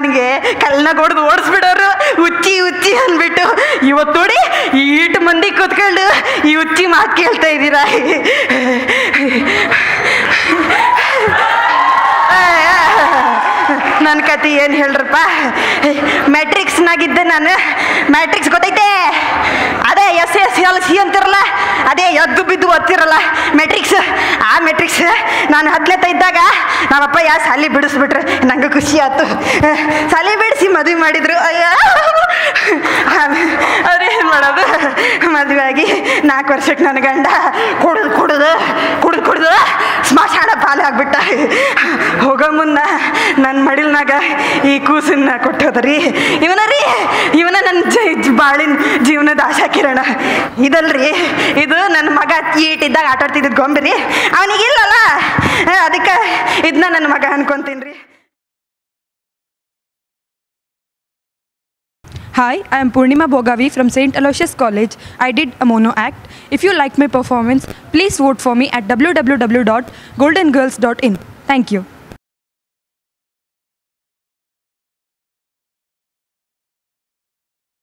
ನನಗೆ ಕಲ್ನಾಗ ಹೊಡೆದು ಓಡಿಸ್ಬಿಡೋರು ಹುಚ್ಚಿ ಹುಚ್ಚಿ ಅಂದ್ಬಿಟ್ಟು ಇವತ್ತು ನೋಡಿ ಈಟು ಮಂದಿ ಕೂತ್ಕೊಂಡು ಈ ಹುಚ್ಚಿ ಮಾತು ಕೇಳ್ತಾ ಇದ್ದೀರಾ ನನ್ನ ಕತೆ ಏನು ಹೇಳ್ರಪ್ಪ ಮ್ಯಾಟ್ರಿಕ್ಸ್ನಾಗಿದ್ದೆ ನಾನು ಮ್ಯಾಟ್ರಿಕ್ಸ್ ಗೊತ್ತೈತೆ ಅದೇ ಎಸ್ ಎಸ್ ಎಲ್ ಸಿ ಅಂತಿರಲ್ಲ ಅದೇ ಎದ್ದು ಬಿದ್ದು ಓದ್ತಿರಲ್ಲ ಮೆಟ್ರಿಕ್ಸ್ ಆ ಮೆಟ್ರಿಕ್ಸ್ ನಾನು ಹತ್ತನೇತ ಇದ್ದಾಗ ನಮ್ಮಪ್ಪ ಯಾ ಸಾಲಿ ಬಿಡಿಸ್ಬಿಟ್ರೆ ನಂಗೆ ಖುಷಿ ಆಯ್ತು ಸಾಲಿ ಬಿಡಿಸಿ ಮದುವೆ ಮಾಡಿದ್ರು ಅಯ್ಯ ಅವ್ರೇನು ಮಾಡೋದು ಮದುವೆ ಆಗಿ ನಾಲ್ಕು ವರ್ಷಕ್ಕೆ ನನ್ನ ಗಂಡ ಕುಡ್ದು ಕುಡ್ದು ಕುಡ್ದು ಕುಡ್ದು ಸ್ಮಶಾನ ಪಾಲು ಆಗ್ಬಿಟ್ಟ ಹೋಗೋ ಮುನ್ನ ನನ್ನ ಮಡಿಲ್ನಾಗ ಈ ಕೂಸನ್ನ ಕೊಟ್ಟೋದ್ರಿ ಇವನ ರೀ ಇವನ ನನ್ನ ಜ ಬಾಳಿನ ಜೀವನದ ಆಶಾ ಕಿರಣ ಇದಲ್ರಿ ಇದು ನನ್ನ ಮಗ ಈಟಿದ್ದಾಗ ಆಟ ಆಡ್ತಿದ್ದ ಗೊಂಬೆ ರೀ ಅವನಿಗಿಲ್ಲಲ್ಲ ಅದಕ್ಕೆ ಇದನ್ನ ನನ್ನ ಮಗ ಅನ್ಕೊಂತೀನಿ ರೀ Hi, I am Purnima Bogavi from St. Aloysius College. I did a mono act. If you like my performance, please vote for me at www.goldengirls.in. Thank you.